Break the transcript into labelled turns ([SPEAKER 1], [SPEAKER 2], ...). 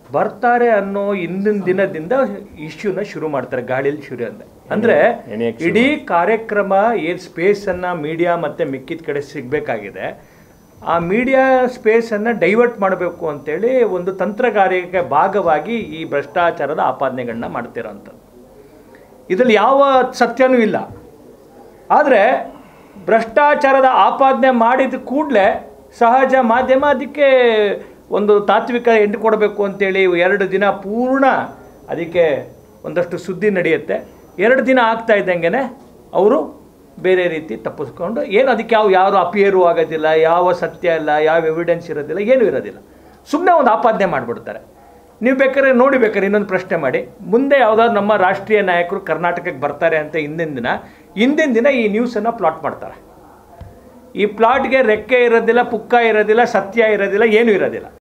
[SPEAKER 1] ಬರ್ತಾರೆ ಅನ್ನೋ ಹಿಂದಿನ ದಿನದಿಂದ ಇಶ್ಯೂನ ಶುರು ಮಾಡ್ತಾರೆ ಗಾಳಿಯಲ್ಲಿ ಶುರು ಅಂತ ಅಂದ್ರೆ
[SPEAKER 2] ಎಣೆಯಕ್ಕೆ
[SPEAKER 1] ಇಡೀ ಕಾರ್ಯಕ್ರಮ ಏನು ಸ್ಪೇಸನ್ನು ಮೀಡಿಯಾ ಮತ್ತೆ ಮಿಕ್ಕಿದ ಕಡೆ ಸಿಗಬೇಕಾಗಿದೆ ಆ ಮೀಡಿಯಾ ಸ್ಪೇಸನ್ನು ಡೈವರ್ಟ್ ಮಾಡಬೇಕು ಅಂತೇಳಿ ಒಂದು ತಂತ್ರಗಾರಿಕೆ ಭಾಗವಾಗಿ ಈ ಭ್ರಷ್ಟಾಚಾರದ ಆಪಾದನೆಗಳನ್ನ ಮಾಡ್ತಿರೋಂಥದ್ದು ಇದರಲ್ಲಿ ಯಾವ ಸತ್ಯನೂ ಇಲ್ಲ ಆದರೆ ಭ್ರಷ್ಟಾಚಾರದ ಆಪಾದನೆ ಮಾಡಿದ ಕೂಡಲೇ ಸಹಜ ಮಾಧ್ಯಮ ಅದಕ್ಕೆ ಒಂದು ತಾತ್ವಿಕ ಎಂಟು ಕೊಡಬೇಕು ಅಂತೇಳಿ ಎರಡು ದಿನ ಪೂರ್ಣ ಅದಕ್ಕೆ ಒಂದಷ್ಟು ಸುದ್ದಿ ನಡೆಯುತ್ತೆ ಎರಡು ದಿನ ಆಗ್ತಾ ಇದ್ದಂಗೆ ಅವರು ಬೇರೆ ರೀತಿ ತಪ್ಪಿಸ್ಕೊಂಡು ಏನು ಅದಕ್ಕೆ ಯಾವ ಯಾರು ಅಪಿಯರು ಆಗೋದಿಲ್ಲ ಯಾವ ಸತ್ಯ ಇಲ್ಲ ಯಾವ ಎವಿಡೆನ್ಸ್ ಇರೋದಿಲ್ಲ ಏನೂ ಇರೋದಿಲ್ಲ ಸುಮ್ಮನೆ ಒಂದು ಆಪಾದನೆ ಮಾಡಿಬಿಡ್ತಾರೆ ನೀವು ಬೇಕಾದ್ರೆ ನೋಡಿ ಬೇಕಾದ್ರೆ ಇನ್ನೊಂದು ಪ್ರಶ್ನೆ ಮಾಡಿ ಮುಂದೆ ಯಾವುದಾದ್ರು ನಮ್ಮ ರಾಷ್ಟ್ರೀಯ ನಾಯಕರು ಕರ್ನಾಟಕಕ್ಕೆ ಬರ್ತಾರೆ ಅಂತ ಹಿಂದಿನ ದಿನ ಹಿಂದಿನ ದಿನ ಈ ನ್ಯೂಸನ್ನು ಪ್ಲಾಟ್ ಮಾಡ್ತಾರೆ ಈ ಪ್ಲಾಟ್ಗೆ ರೆಕ್ಕೆ ಇರೋದಿಲ್ಲ ಪುಕ್ಕ ಇರೋದಿಲ್ಲ ಸತ್ಯ ಇರೋದಿಲ್ಲ ಏನೂ ಇರೋದಿಲ್ಲ